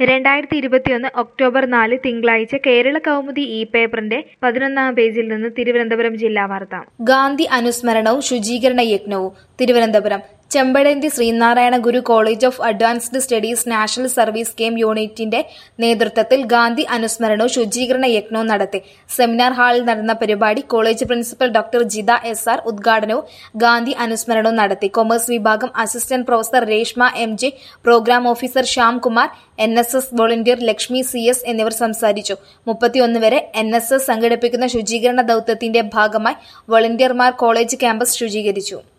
രണ്ടായിരത്തി ഇരുപത്തിയൊന്ന് ഒക്ടോബർ നാല് തിങ്കളാഴ്ച കേരള കൗമുദി ഇ പേപ്പറിന്റെ പതിനൊന്നാം പേജിൽ നിന്ന് തിരുവനന്തപുരം ജില്ലാ വാർത്ത ഗാന്ധി അനുസ്മരണവും ശുചീകരണ യജ്ഞവും Thiruvananthapuram Chempazhanthy Sree Narayana Guru college of advanced studies national service scheme യൂണിറ്റിന്റെ നേതൃത്വത്തിൽ ഗാന്ധി അനുസ്മരണവും ശുചീകരണ യജ്ഞവും നടത്തി സെമിനാർ ഹാളിൽ നടന്ന പരിപാടി college principal doctor Jitha S R ഉദ്ഘാടനവും ഗാന്ധി അനുസ്മരണവും നടത്തി കൊമേഴ്സ് വിഭാഗം assistant professor Reshma M J programme officer Shyam Kumar N S S volunteer Lakshmi C S എന്നിവർ സംസാരിച്ചു മുപ്പത്തിയൊന്ന് വരെ എൻ എസ് എസ് സംഘടിപ്പിക്കുന്ന ശുചീകരണ ദൌത്യത്തിന്റെ ഭാഗമായി വോളണ്ടിയർമാർ കോളേജ് ക്യാമ്പസ് ശുചീകരിച്ചു